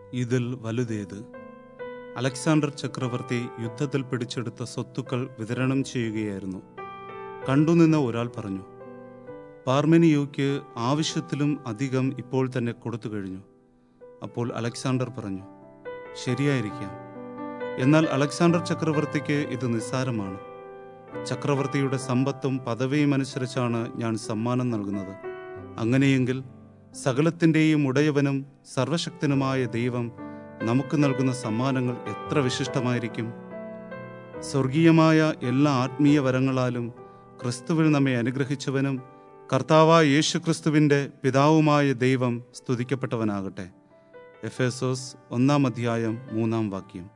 ഇതിൽ വലുതേത് അലക്സാണ്ടർ ചക്രവർത്തി യുദ്ധത്തിൽ പിടിച്ചെടുത്ത സ്വത്തുക്കൾ വിതരണം ചെയ്യുകയായിരുന്നു കണ്ടുനിന്ന ഒരാൾ പറഞ്ഞു പാർമെനിയോയ്ക്ക് ആവശ്യത്തിലും അധികം ഇപ്പോൾ തന്നെ കൊടുത്തു കഴിഞ്ഞു അപ്പോൾ അലക്സാണ്ടർ പറഞ്ഞു ശരിയായിരിക്കാം എന്നാൽ അലക്സാണ്ടർ ചക്രവർത്തിക്ക് ഇത് നിസ്സാരമാണ് ചക്രവർത്തിയുടെ സമ്പത്തും പദവിയും അനുസരിച്ചാണ് ഞാൻ സമ്മാനം നൽകുന്നത് അങ്ങനെയെങ്കിൽ സകലത്തിൻ്റെയും ഉടയവനും സർവശക്തനുമായ ദൈവം നമുക്ക് നൽകുന്ന സമ്മാനങ്ങൾ എത്ര വിശിഷ്ടമായിരിക്കും സ്വർഗീയമായ എല്ലാ ആത്മീയ വരങ്ങളാലും ക്രിസ്തുവിൽ നമ്മെ അനുഗ്രഹിച്ചവനും കർത്താവായ യേശു ക്രിസ്തുവിൻ്റെ പിതാവുമായ ദൈവം സ്തുതിക്കപ്പെട്ടവനാകട്ടെ എഫേസോസ് ഒന്നാം അധ്യായം മൂന്നാം വാക്യം